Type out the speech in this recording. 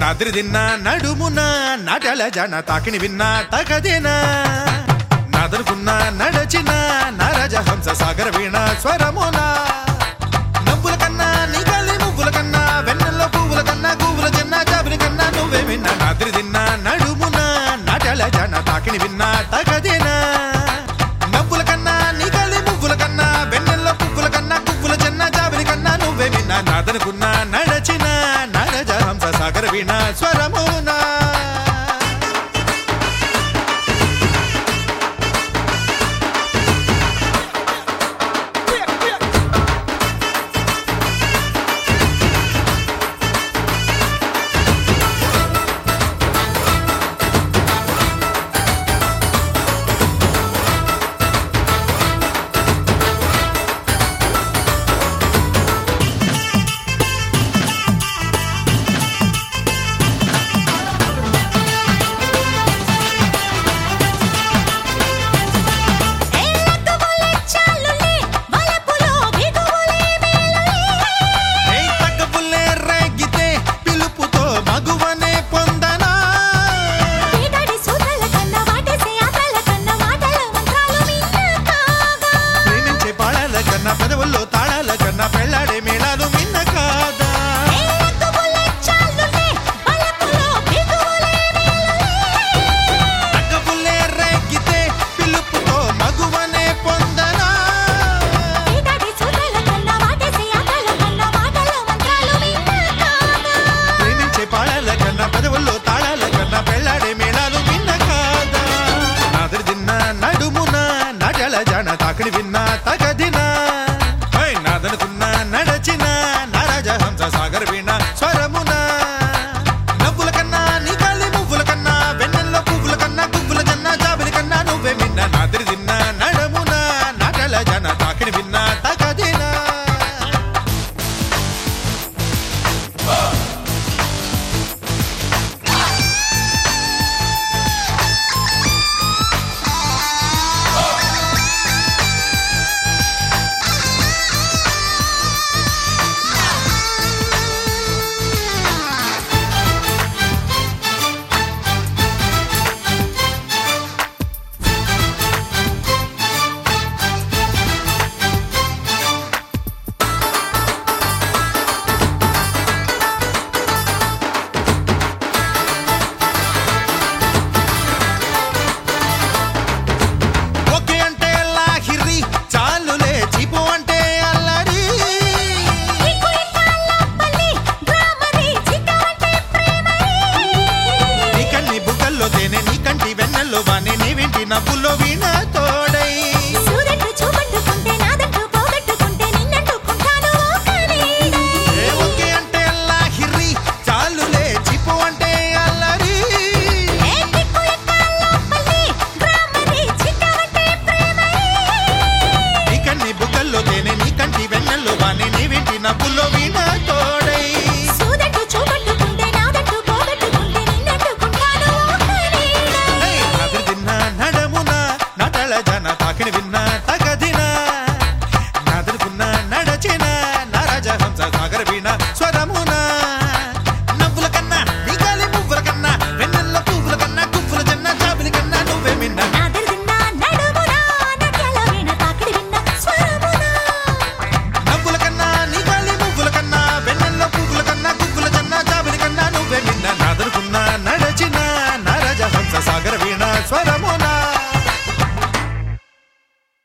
నాద్రి తిన్నా నడుమున నాటల జన తాకిని విన్నా తగదేనా నాదనుకున్నా నడచిన నరజ హంస సాగర వీణ స్వరమునా నవ్వుల కన్నా నీ గాలి మువ్వుల కన్నా వెన్నెల్లో పువ్వుల కన్నా గువ్వుల జన్న జాబిలి కన్నా నువ్వే విన్నా నాద్రి తిన్నా నడుమున నాటల జన తాకిని విన్నా తగదేనా నవ్వుల కన్నా నీ గాలి మువ్వుల కన్నా వెన్నెల్లో పువ్వుల కన్నా గువ్వుల జన్న జాబిలి కన్నా నువ్వే విన్నా నాదనుకున్నా నడచిన నరజ హంస సాగర వీణ స్వరమునా ఏలకవులే చాలులే వలపులో బిగువులే మేలులే ఏ తగ్గబుల్లే రేగితే పిలుపుతో మగువనే పొందనా ఈదడి సుధల కన్న వాటేసే ఆటల కన్న మాటల మంత్రాలు మిన్న కాగా ప్రేమించే పాడాల కన్నా పెదవుల్లో తాళాల కన్నా పెళ్ళాడే మేళాలు మిన్న కాదా ఏలకవులే చాలులే వలపులో బిగువులే మేలులే తగ్గబుల్లే రేగితే పిలుపుతో మగువనే పొందనా ఈదడి సుధల కన్న వాటేసే ఆటల కన్న మాటల మంత్రాలు మిన్న కాగా ప్రేమించే పాడాల కన్నా పెదవుల్లో తాళాల కన్నా పెళ్ళాడే మేళాలు మిన్న కాదా నాదిరి తిన్న నడుమున నటల జన తాకిడి విన్నా తగదినా హై, నాదనుకున్న నడచిన నరజ హంస సాగర్ వీణ స్వరమున నవ్వుల కన్నా నీ కాలి మువ్వుల కన్నా వెన్నెల్లో పువ్వుల కన్నా గువ్వుల కన్నా జాబిలి కన్నా నువ్వే విన్నా నాదిరి తిన్న నడమున నటల జన తాకిడి విన్నా తగదినా ఓకే అంటే లాహిరి చాలులే చీపు అంటే అల్లరి నీకు ఇన్నాళ్ళ పల్లి గ్రామరీ చిట్టవంటే ప్రేమరీ నీ కన్ని బుగ్గల్లో తేనె నీ కంటి వెన్నెల్లో వానే నీ వింటి నవ్వుల్లో